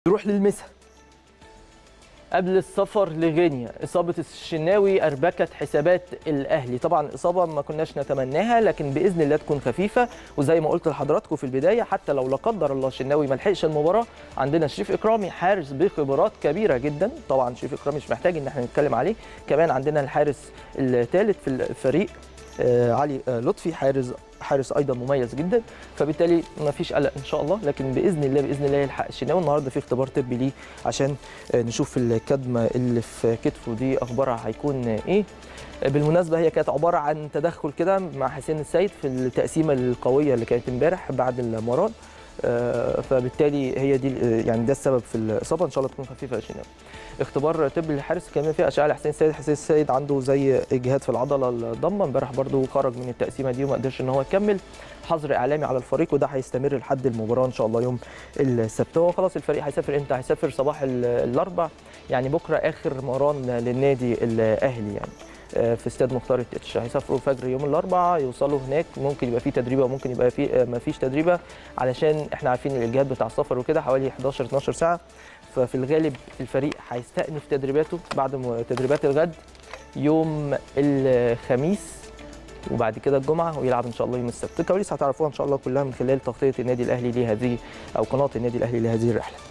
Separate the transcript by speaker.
Speaker 1: نروح للمسا قبل السفر لغينيا إصابة الشناوي أربكت حسابات الأهلي طبعا إصابة ما كناش نتمناها لكن بإذن الله تكون خفيفة وزي ما قلت لحضراتكم في البداية حتى لو لا قدر الله الشناوي ما لحقش المباراة عندنا شريف إكرامي حارس بخبرات كبيرة جدا طبعا شريف إكرامي مش محتاج إن احنا نتكلم عليه كمان عندنا الحارس الثالث في الفريق آه علي آه لطفي حارس حارس ايضا مميز جدا فبالتالي ما فيش قلق ان شاء الله لكن باذن الله باذن الله يلحق الشناوي النهارده في اختبار طبي ليه عشان نشوف الكدمه اللي في كتفه دي اخبارها هيكون ايه بالمناسبه هي كانت عباره عن تدخل كده مع حسين السيد في التقسيمه القويه اللي كانت امبارح بعد المران فبالتالي هي دي يعني ده السبب في الاصابه ان شاء الله تكون خفيفه يا شناوي اختبار طبي للحارس كمان فيه اشعه لحسين السيد حسين السيد عنده زي اجهاد في العضله الضمه امبارح برده خرج من التقسيمه دي وما قدرش ان هو يكمل حظر اعلامي على الفريق وده هيستمر لحد المباراه ان شاء الله يوم السبت هو خلاص الفريق هيسافر امتى هيسافر صباح الاربع يعني بكره اخر مران للنادي الاهلي يعني في استاد مختار التتش هيسافروا الفجر يوم الاربعاء يوصلوا هناك ممكن يبقى في تدريبه وممكن يبقى في ما فيش تدريبه علشان احنا عارفين الاجهاد بتاع السفر وكده حوالي 11 12 ساعه ففي الغالب الفريق هيستأنف تدريباته بعد تدريبات الغد يوم الخميس وبعد كده الجمعه ويلعب ان شاء الله يوم السبت الكواليس هتعرفوها ان شاء الله كلها من خلال تغطيه النادي الاهلي لهذه او قناه النادي الاهلي لهذه الرحله